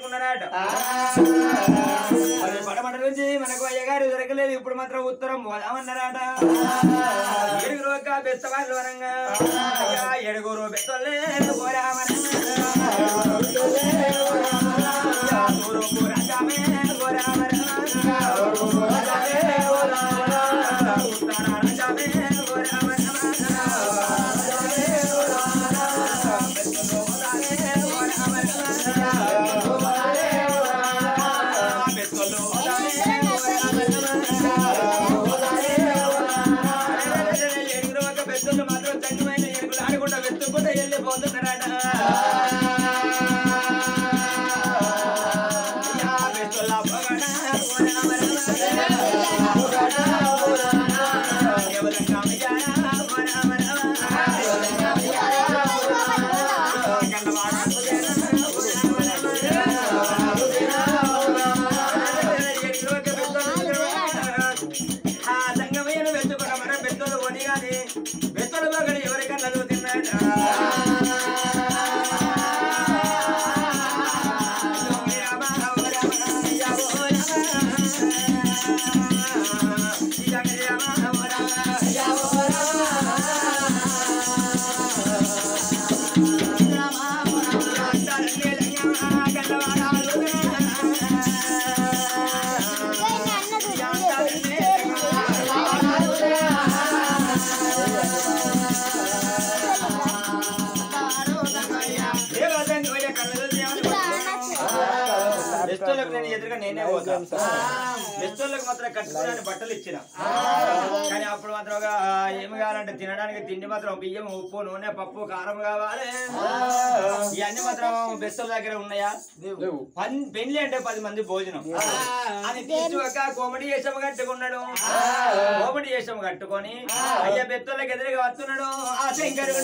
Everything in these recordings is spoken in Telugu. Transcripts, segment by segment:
పెట్టుకున్నారట మరి పడమట నుంచి మనకు అయ్యగారు దొరకలేదు ఇప్పుడు మాత్రం ఉత్తరం పోదామన్నారట ఏడుగురు ఒక్క బెస్త వాళ్ళు వరంగా అయ్యా ఏడుగురు బెస్తలే పెద్దలు మాత్రం చనిపోయిన ఎరుగులు ఆడకుండా వెతుక్కుంటే వెళ్ళిపోతున్నారట యా పెద్దల పొగడ కేవలం ఆ సంగమయ్యను వెతుకున్న మన పెద్దలు కొని గాని పెద్దలు పొగడు ఎవరికన్నా తిన్నాడు బెస్తోళ్ళకు నేను ఎదురుగా నేనే పోతా బెస్తోళ్ళకు మాత్రం కట్టుకోవడానికి బట్టలు ఇచ్చిన కానీ అప్పుడు మాత్రం ఒక ఏమి కావాలంటే తినడానికి తిండి మాత్రం బియ్యం ఉప్పు నూనె పప్పు కారం కావాలి ఇవన్నీ మాత్రం బెస్తోళ్ళ దగ్గర ఉన్నాయా పన్- పెళ్లి అంటే పది మంది భోజనం అది తీసి ఒక కోమడి వేషం కట్టుకున్నాడు కోమడి వేషం కట్టుకొని అయ్యా బెత్తోళ్ళకి ఎదురుగా వస్తున్నాడు ఆ శంకరుడు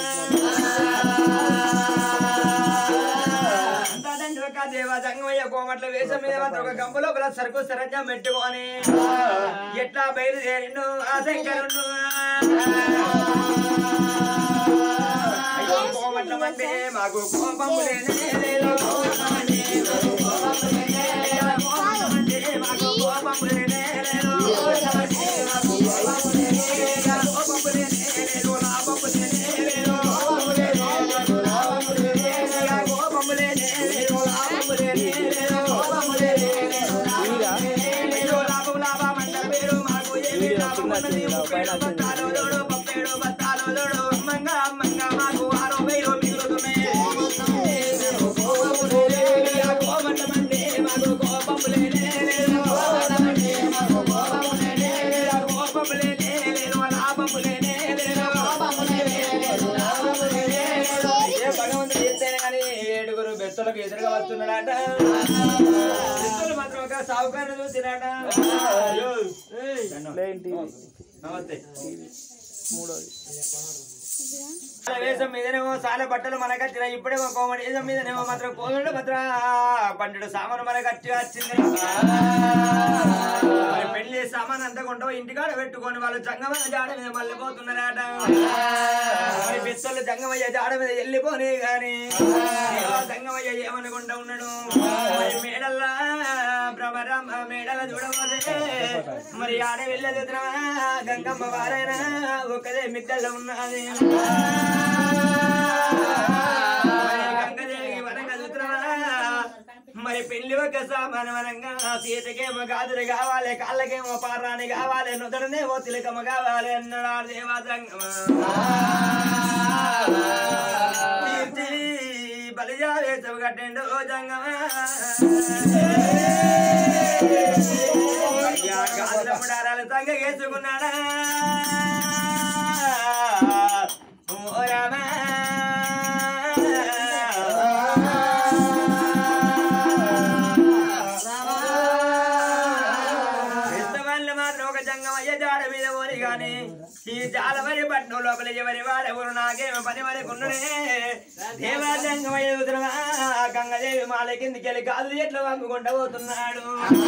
అంతాదండి ఒక దేవ సంగమయ్య కోమట్ల వేషం మీద మాత్రం ఒక గంప లోపల సరుకు సరంజం పెట్టుకొని ఎట్లా బయలుదేరిండు ఆ శంకరుడు అయ్యో కోమట్ల అంటే మాకు కోపం లేనే లేదు కోపం అంటే మాకు కోపం లేనే లేదు. కోపం అంటే మాకు కోపం లేనే లేదు. కోపం అంటే మాకు కోపం లేనే లేదు. కోపం లేనే లేదు. లాభం లేనే లేదు. కోపం లేనే లేదు. లాభం లేనే లేదు. కోపం లేనే లేదు. లాభం లేనే లేదు. కోపం లేనే లేదు. లాభం లేనే లేదు. లాభం లాభం అంటారు మీరు మాకు ఏమి లాభం ఉన్నది ముప్పేడు బత్తాలు లోడు పప్పేడు బత్తాలు లోడు అమ్మంగా అమ్మంగా మాకు ఆరో వేలు మిగులుతుమే కోపము లేనే లేదు. కోపమంటే మాకు కోపము లేనే లేదు. కోపమంటే మాకు కోపము లేనే లేదు. కోపము లేనే లేదు. లాభము లేనే లేదు. కోపము లేనే లేదు. లాభము లేనే లేదు. ఏ భగవంతుడు చెప్తేనే కానీ ఏడుగురు బెత్తలకు ఎదురుగా వస్తున్నాడట బెత్తలు మాత్రం ఒక సావుకారు చూసినాడ అయ్యో. నమస్తే చాలా వేషం మీదనేమో చాలా బట్టలు మనకు వచ్చిన ఇప్పుడేమో కోమడి వేషం మీదనేమో మాత్రం కోమడు మాత్రం పండుడు సామాను మనకు వచ్చి వచ్చింది మరి పెళ్లి సామాన్ అంతా కొంటావు ఇంటికాడ పెట్టుకొని వాళ్ళు జంగమయ్య జాడ మీద మళ్ళీ పోతున్నారట మరి బిత్తలు జంగమయ్య జాడ మీద వెళ్ళిపోని గాని ఏవో జంగమయ్య ఏమనుకుంటా ఉన్నాడు మరి మేడల్లా భ్రమరామ మేడల చూడబోతే మరి ఆడ వెళ్ళదు గంగమ్మ వారైనా ఒకదే మిద్దల్లో ఉన్నది మరి గంగదేవికి వరంగా చూస్తున్నావా? మరి పెళ్లి ఒక సామాను వరంగా సీతకేమో గాజులు కావాలి కాళ్ళకేమో పారాని కావాలి నుదరనేమో తిలకమ్మ కావాలి అన్నాడు ఆ దేవాదంగమ తీర్చి బలిజా వేసవి కట్టండు ఓ జంగమా అయ్యా గాజుల ముడారాలు సంగ వేసుకున్నాడా ఓ రామా క్రిస్తవాళ్ళు మాత్రం ఒక జంగమయ్య జాడ మీద పోని గాని ఈ జాలవరి పట్నం లోపల ఎవరి వాడెవరు నాకేమో పని వరకున్నడే దేవా జంగమయ్య ఉదరమా గంగదేవి మాల కిందికెళ్ళి గాజులు ఎట్లా వంగుకుంటూ పోతున్నాడు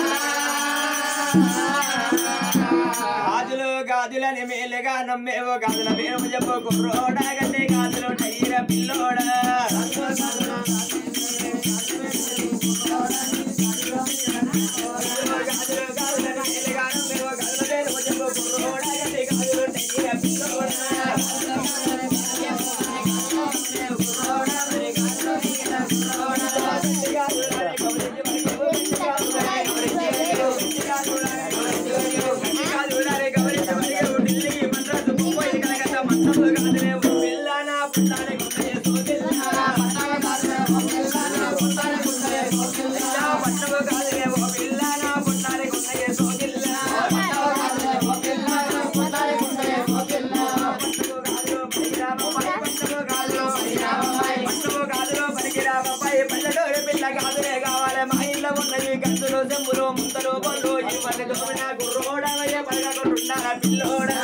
గాజులు గాజులని మేలుగా నమ్మేవో గాజుల పేరు చెప్పు కుర్రోడా గంటే గాజులు టైర పిల్లోడా చెంబులు ముంతలు బొల్లు ఈ పని దోమిన గుర్రోడవయ్య పడగొండుండాల పిల్లోడా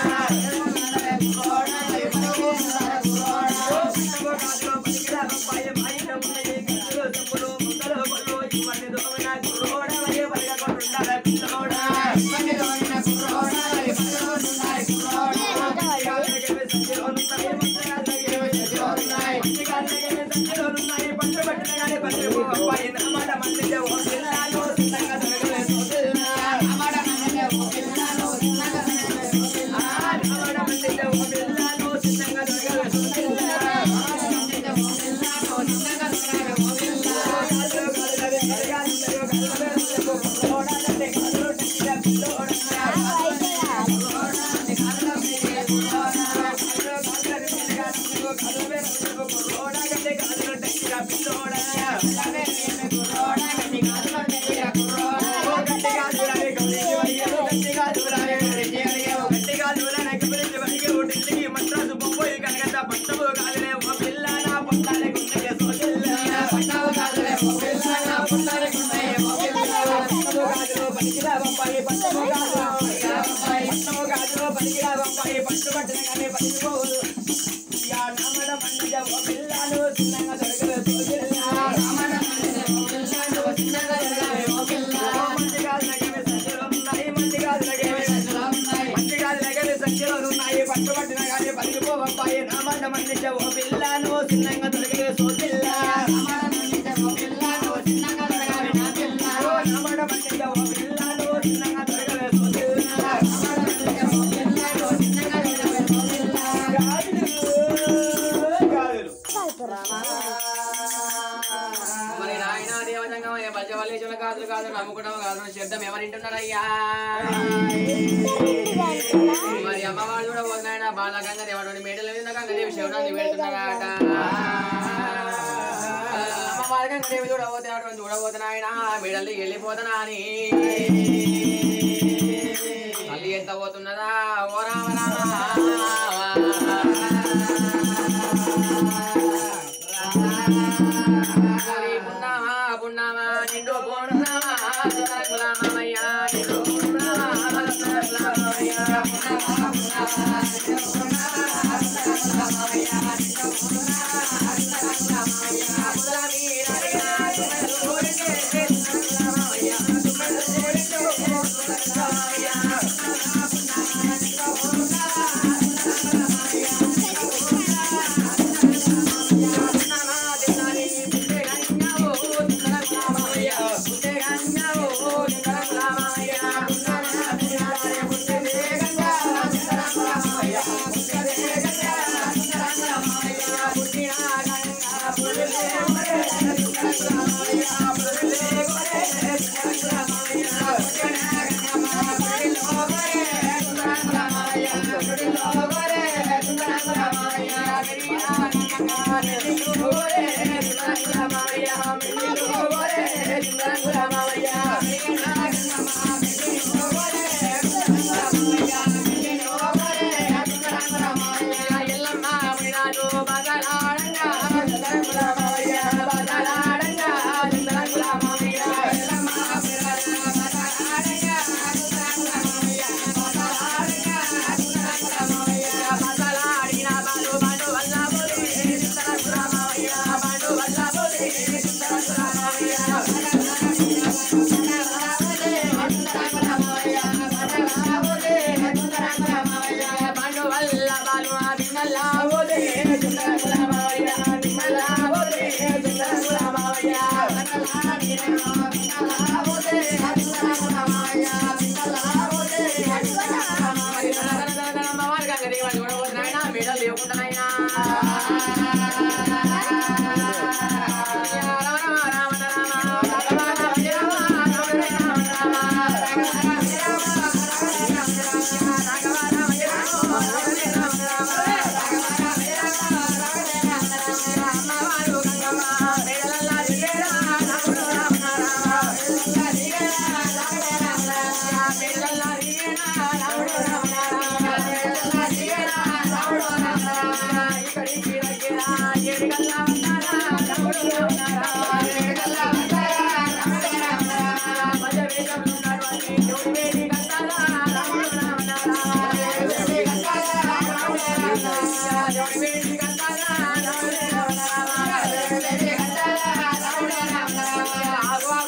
పట్టుబట్టిన కానీ పలికిపోవబ్బాయి నామండ మందించే ఓ పిల్లను చిన్నంగా తొలగే సో పిల్ల ఓ నామండ మందించే ఓ పిల్లను చిన్నంగా తొలగే సో పిల్ల గాజులు మరి నాయన దేవజంగం బల్జవల్లేశ్వర కాదులు కాదు నమ్ముకుంటాం కాదు శబ్దం ఎవరింటున్నారయ్యా మరి అమ్మవాడు కూడా పోతున్నాయన బాలగంగ దేవుడు మేడల మీద గంగదేవి శివరాన్ని పెడుతున్నారట అమ్మవారి గంగదేవి చూడబోతున్నాడు చూడబోతున్నాయన మేడల్ని వెళ్ళిపోతున్నా అని మళ్ళీ ఎంత పోతున్నదా ఓ రామ రామ పున్నామా పున్నామా నిండు పున్నామా రామయ్య నిండు పున్నామా రామయ్య పున్నామా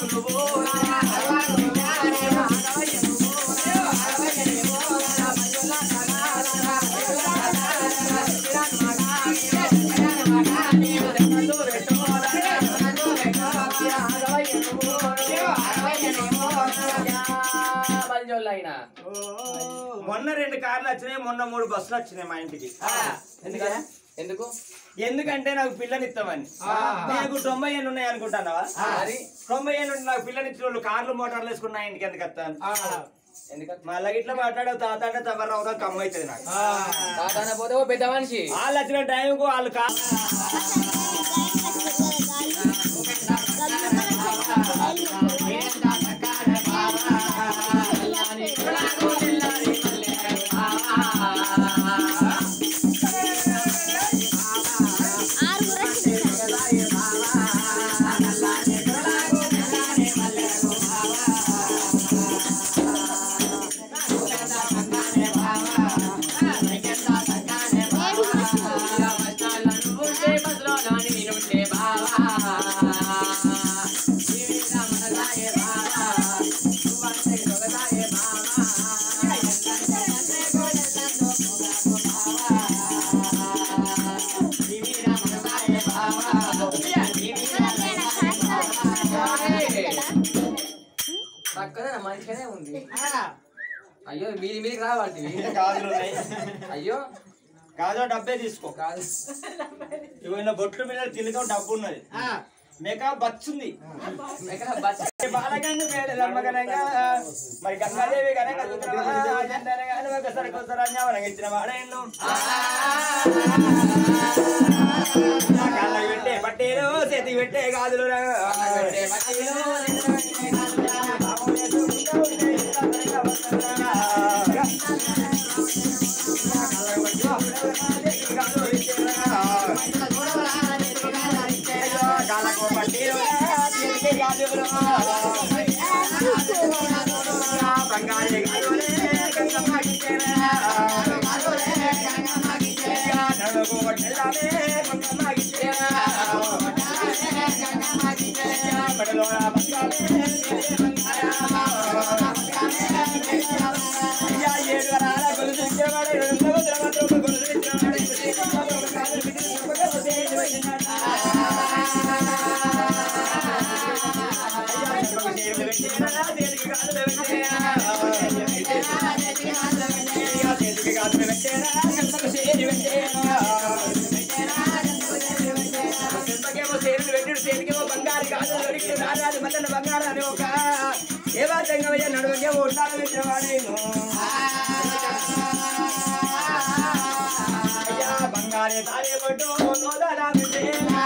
బంజోళ్ళైనా మొన్న రెండు కార్లు వచ్చినాయి మొన్న మూడు బస్సులు వచ్చినాయి మా ఇంటికి ఎందుకు ఎందుకు ఎందుకంటే నాకు పిల్లనిస్తామని నాకు తొంభై ఏళ్ళు ఉన్నాయి అనుకుంటానవా మరి తొంభై ఏళ్ళు ఉండి నాకు పిల్లనిచ్చిన వాళ్ళు కార్లు మోటార్లు వేసుకున్నా ఇంటికి ఎందుకు వస్తాను ఎందుకంటే మళ్ళీ ఇట్లా మాట్లాడే తాత అంటే తమరావుగా కమ్మ అవుతుంది నాకు తాతాన పోతే ఓ పెద్ద మనిషి వాళ్ళు వచ్చిన టైంకు వాళ్ళు కా పక్కన మంచిగానే ఉంది అయ్యో మీది మీదికి రావాలి గాజులు ఉన్నాయి అయ్యో గాజు డబ్బే తీసుకో కాదు ఇవన్న బొట్లు మీద తిలకం డబ్బు ఉన్నది మేక బచ్చుంది ఎక్కడ బస్ బాలగంగ మేడలమ్మగనంగా మరి గంగాదేవి గనంగా ఒకసారి ఒకసారి అన్యావరంగా ఇచ్చిన వాడేను కాళ్ళకి పెట్టే పట్టేలు చేతికి పెట్టే గాజులు రా. పెట్టే పట్టేలు, కాళ్ళకు పట్టేలు చేతికి గాజులు బంగారు గాజులే గంగమ్మకి చేరా. నడుము పట్టెలాలే గంగమ్మకి చేరా. మెడలో బంగారే అయ్యా ఏడు వరాల గొలుసు ఇచ్చేవాడు ఏడు వందల మాత్రం ఒక గొలుసు ఇచ్చేవాడు బంగారాన్ని ఒక ఏ వాతంగా నడువగా ఉంటాను పెట్టినవాడేను అయ్యా బంగారే తారే పట్టు నోదరా పెట్టేనా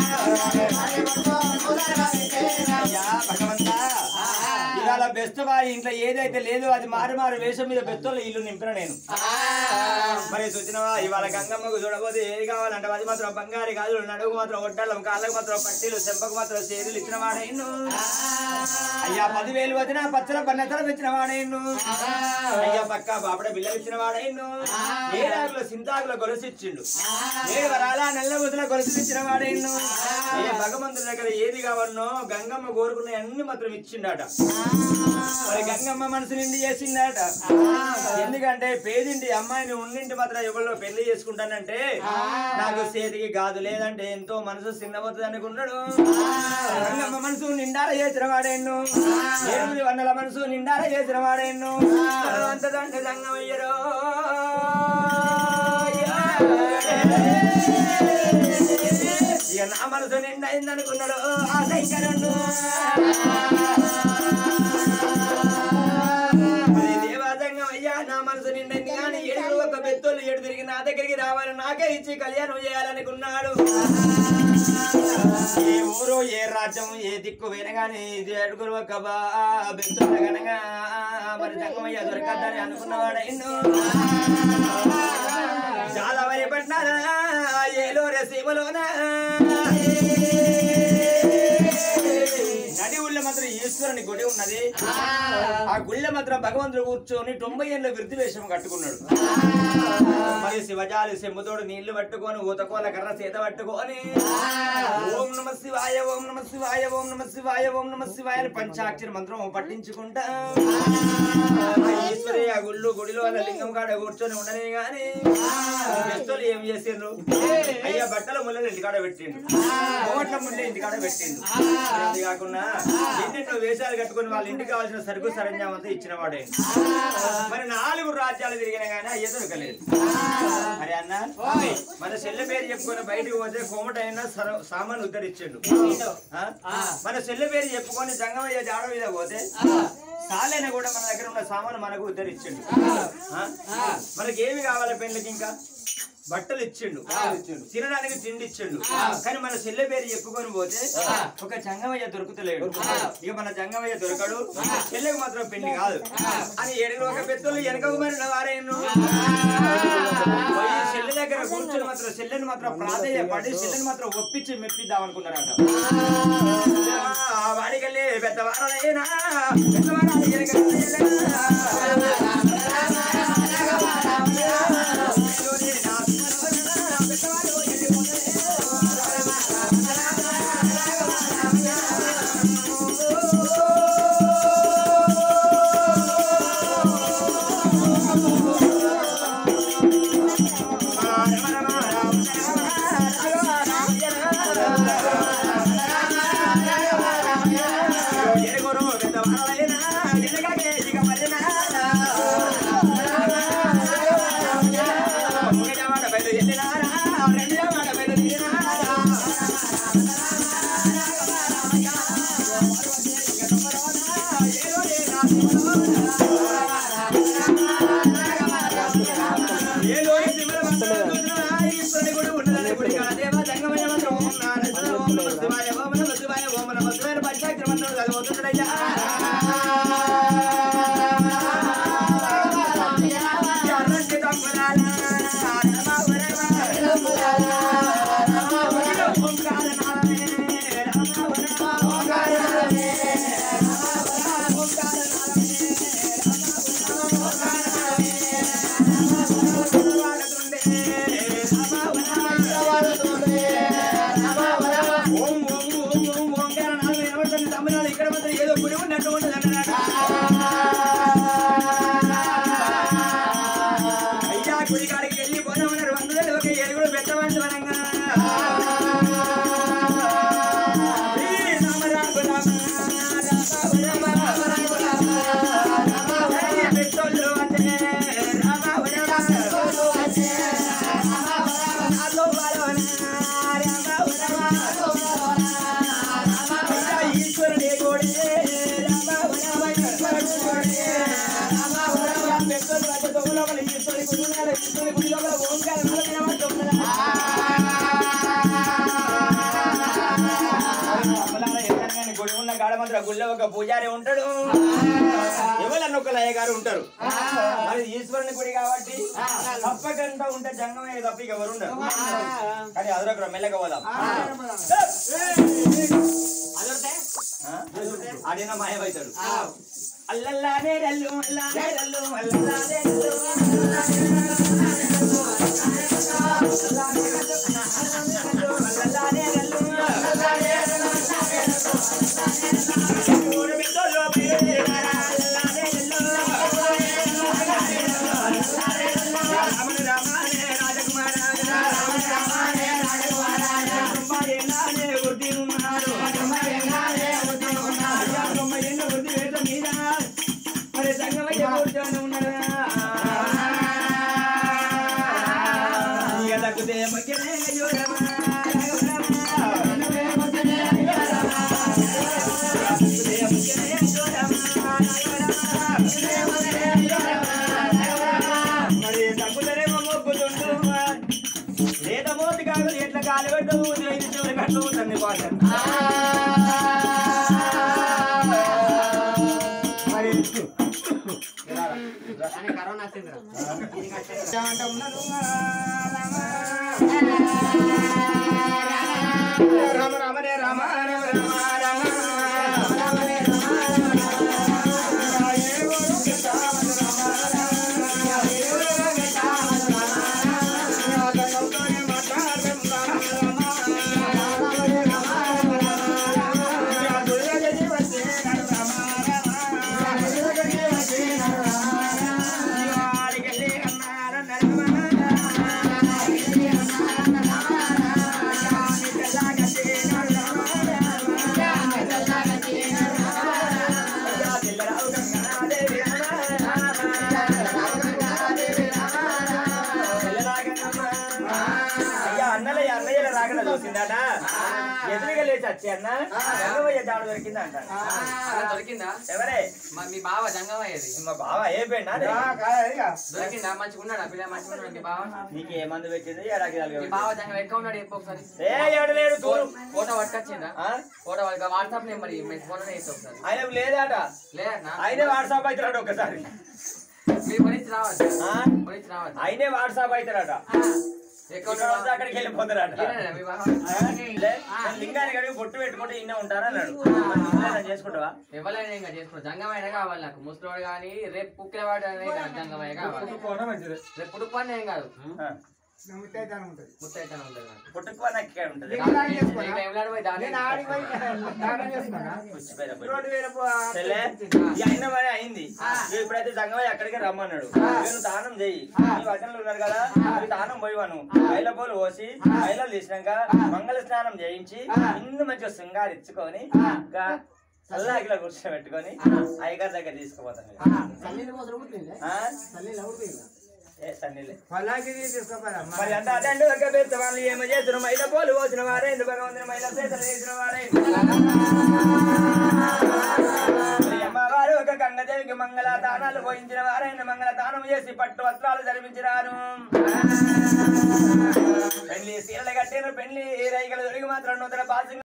అయ్యా భగవంతా ఇవాళ బెస్ట్ వారి ఇంట్లో ఏదైతే లేదో అది మారు మారు వేషం మీద బెస్తోళ్ళ ఇల్లు నింపిన నేను మరి చూసినవా ఇవాళ గంగమ్మకు చూడబోతే ఏది కావాలంటే అది మాత్రం బంగారు గాజులు నడుగు మాత్రం ఒడ్డలం కాళ్ళకు మాత్రం పట్టీలు చెంపకు మాత్రం చేతులు ఇచ్చిన వాడేను అయ్యా పదివేలు వచ్చిన పచ్చల పన్నెత్తలు ఇచ్చిన వాడేను అయ్యా పక్క బాపడ బిల్లలు ఇచ్చిన వాడేను ఏడాకుల సింతాకుల గొలుసు ఇచ్చిండు ఏడు వరాల నల్ల ముద్దుల గొలుసు ఇచ్చిన వాడేను ఏ భగవంతుడి దగ్గర ఏది కావన్నో గంగమ్మ కోరుకున్న అన్ని మాత్రం ఇచ్చిండట మరి గంగమ్మ మనసు నిండి చేసిందట ఎందుకంటే పేదింటి అమ్మాయిని ఉండింటి మాత్రం ఎవరిలో పెళ్లి చేసుకుంటానంటే నాకు చేతికి గాదు లేదంటే ఎంతో మనసు చిన్నబోతుంది అనుకున్నాడు గంగమ్మ మనసు నిండార చేసిన వాడేను ఎనిమిది వందల మనసు నిండార చేసిన వాడేను అంతదంటే గంగమయ్యరో ఇక నా మనసు నిండైంది అనుకున్నాడు ఆ శంకరుడు మరి దేవాదంగం అయ్యా నా మనసు నిండింది కానీ ఏడు ఒక పెద్దోళ్ళు ఏడు తిరిగి నా దగ్గరికి రావాలి నాకే ఇచ్చి కళ్యాణం చేయాలనుకున్నాడు ఏ ఊరు ఏ రాజ్యం ఏ దిక్కు వినగానే ఇది అడుగురు ఒక బా బెత్తుల గనగా మరి జంగమయ్య దొరకద్దని అనుకున్నవాడైండు చాలా వరి పట్టినారా ఏలో సీమలోన నడి ఊళ్ళ మాత్రం ఈశ్వరుని గుడి ఉన్నది ఆ గుళ్ళ మాత్రం భగవంతుడు కూర్చొని తొంభై ఏళ్ళ వృద్ధి వేషం కట్టుకున్నాడు మరి శివజాలి సెమ్ముతోడు నీళ్లు పట్టుకొని ఊతకోల కర్ర చేత పట్టుకొని ఓం నమ శివాయ ఓం నమ శివాయ ఓం నమ శివాయ ఓం నమ శివాయ అని పంచాక్షరి మంత్రం పట్టించుకుంటా ఆ ఈశ్వరి ఆ గుళ్ళు గుడిలో అలా లింగం కాడ కూర్చొని ఉండనే గాని భక్తులు ఏం చేసిండ్రు అయ్యా బట్టల ముళ్ళని ఇంటికాడ పెట్టిండు కోట్ల ముళ్ళ ఇంటికాడ పెట్టిండు అది కాకుండా ఎన్నెన్నో వేషాలు కట్టుకొని వాళ్ళ ఇంటికి కావాల్సిన సరుకు సరంజాం అంతా ఇచ్చిన వాడే మరి నాలుగు రాజ్యాలు తిరిగినా గానీ అయ్యే దొరకలేదు మరి అన్న మన చెల్లె పేరు చెప్పుకొని బయటకు పోతే కోమటైనా సర- సామాన్ ఉద్ధరించిండు ఆ? మన చెల్లె పేరు చెప్పుకొని జంగమయ్య జాడ మీద పోతే సాలైన కూడా మన దగ్గర ఉన్న సామాను మనకు ఉద్ధరించిండు ఆ? మనకి ఏమి కావాలి పెళ్ళకి ఇంకా బట్టలు ఇచ్చిండు తినడానికి తిండి ఇచ్చిండు కానీ మన చెల్లె పేరు చెప్పుకొని పోతే ఒక జంగమయ్య దొరుకుతలేడు ఇక మన జంగమయ్య దొరకడు చెల్లెకి మాత్రం పెళ్లి కాదు అని ఏడుగురు ఒక పెద్దలు వెనక మరి వారేను పోయి చెల్లె దగ్గర కూర్చొని మాత్రం చెల్లెని మాత్రం ప్రాధేయపడి చెల్లెని మాత్రం ఒప్పించి మెప్పిద్దాం అనుకున్నారట ఆ వాడికెళ్ళి పెద్దవారైనా పెద్దవారాలు ఓం ఓం ఓం ఓం ఓంకార నాలుగు వినబడుతుంది తమిళనాడు ఇక్కడ మాత్రం ఏదో గుడి ఉన్నట్టు ఉంటుంది అన్నమాట అయ్యా గుడి కాడికి వెళ్ళి పోదామన్నారు వందలు ఒక ఏడుగురు పెట్టమంది వనంగా ఈ రామ రామ రామ రామ రామ రామ రామ హరి పెట్టోళ్ళు అంటే రామ రామ నాలో బలవన రామ రామ ఈశ్వరుడే గోడే రామ రామ ఈశ్వరుడు గోడే రామ రామ పెట్టోళ్ళు అంటే దొంగలోపల ఈశ్వరుడి గుడి ఉన్నాడు ఈశ్వరుడి గుడి లోపల ఓంకారం కూడా వినబడుతున్నదా? అప్పలాల ఎక్కడికైనా గుడి ఉన్న గాడ మాత్రం గుళ్ళో ఒక పూజారి ఉంటాడు ఎవరన్నా ఒక లయ గారు ఉంటారు మరి ఈశ్వరుని గుడి కాబట్టి తప్పకుండా ఉంటే జంగమే తప్ప ఇక ఎవరు ఉండరు కానీ అదొక మెల్లగా పోదాం ఆడిన మాయమవుతాడు అల్లల్లానే రల్లు అల్లానే రల్లు అల్లల్లానే రల్లు అల్లల్లానే రల్లు ఊరు బిడ్డలు బయలుదేరారా, అల్లల్లానే రల్లు. రాముని రామానే రాజకుమారాజు రాముని రామానే రాజకుమారాజు తొంభై ఏళ్ళనే వృద్ధి ఉన్నాడు తొంభై ఏళ్ళనే వృద్ధి ఉన్నాడు అయ్యా తొంభై ఏళ్ళ వృద్ధి వేట మీద మరి సంగమయ్య కూర్చొని ఉన్నాడు ఇక తగ్గితే మధ్యనే అయ్యోరమా, రాఘవరమా. తగ్గితే మధ్యనే అయ్యోరమా, రాఘవరమా. మరి తగ్గుతలేమో మొక్కుతుండు లేత మోతి కాదు ఎట్లా కాలు పెట్టవు ఐదు చివరి కట్టు తన్ని పాట మరి కరోనా వచ్చిందిరా రామ రామ రే రామ రామ రామ రామ రామ రే వచ్చి అన్న గంగవయ్య జాడ దొరికింది అంటారు అలా దొరికిందా ఎవరే మరి మీ బావ జంగమయ్యేది మా బావ ఏ పెండా దొరికిందా మంచిగా ఉన్నాడా పిల్ల మంచిగా ఉన్నాడు మీ బావ నీకు ఏ మందు పెట్టింది ఎడాకి మీ బావ జంగం ఎక్కడ ఉన్నాడు చెప్పు ఒకసారి ఏ ఏడలేడు తూరు ఫోటో పట్టుకొచ్చిందా ఆ? ఫోటో వాళ్ళకి వాట్సాప్ నెంబర్ మీకు ఫోటో వేసి ఒకసారి ఆయనకు లేదాట లేదా ఆయనే వాట్సాప్ అవుతాడు ఒకసారి మీరు కొనిచ్చి రావచ్చు ఆ? కొనిచ్చి రావచ్చు ఆయనే వాట్సాప్ అవుతాడట ఎక్కడ ఇక్కడ వస్తే అక్కడికి వెళ్ళిపోతాడట ఈయననేనా మీ బావ లే, నేను లింగానికి అడిగి బొట్టు పెట్టుకుంటే ఇన్నే ఉంటారా అన్నాడు మరి చేసుకుంటావా ఎవరైనా ఇంకా చేసుకో జంగమైన కావాలి నాకు ముసలివాడు కానీ రేపు కుక్కిన వాడు అనేది కాదు, జంగమయ్య కావాలి రేపు పుడుకు ఏం కాదు ఆ, ముత్తైతానం ఉంటుంది ముత్తైతనం ఉంటుంది నాకు పుట్టుకు నాకు ఇక్కడ ఉంటుంది లింగానికి చేసుకోనా? నేను ఎవలాడు పోయి దాని నేను ఆడికి పోయి దానం చేసుకున్నా పుచ్చిపోయిన పోయి. రెండు వేల పో- చెల్లె, ఈ అయిన పని అయింది నువ్వు ఇప్పుడైతే సంగమయ్య అక్కడికి రమ్మన్నాడు నేను దానం చెయ్యి నీ వచనంలో ఉన్నారు కదా నువ్వు దానం పోయివాను బయలపోలు పోసి బయలు తీసినాక మంగళ స్నానం చేయించి ఇన్ని మంచిగా శృంగారిచ్చుకొని ఇంకా చల్లాగిలో కూర్చోబెట్టుకొని అయ్యగారి దగ్గర తీసుకుపోతాను ఆ? ఏ సన్నీలే పల్లాకి తీసుకోపోరమ్మా మరి అంత అదండి ఒక పెద్ద వాళ్ళు ఏమో చేసిన మైల పోలు పోసిన వారే ఎందుకు భగవంతుని మైల చేతులు చేసిన వారే మరి అమ్మవారు ఒక గంగదేవికి మంగళ దానాలు పోయించిన వారైన మంగళ దానం చేసి పట్టు వస్త్రాలు ధరించినారు పెళ్లి సీరలు కట్టిన పెళ్లి రైగలు దొరికి మాత్రం నూతన బాసింగ్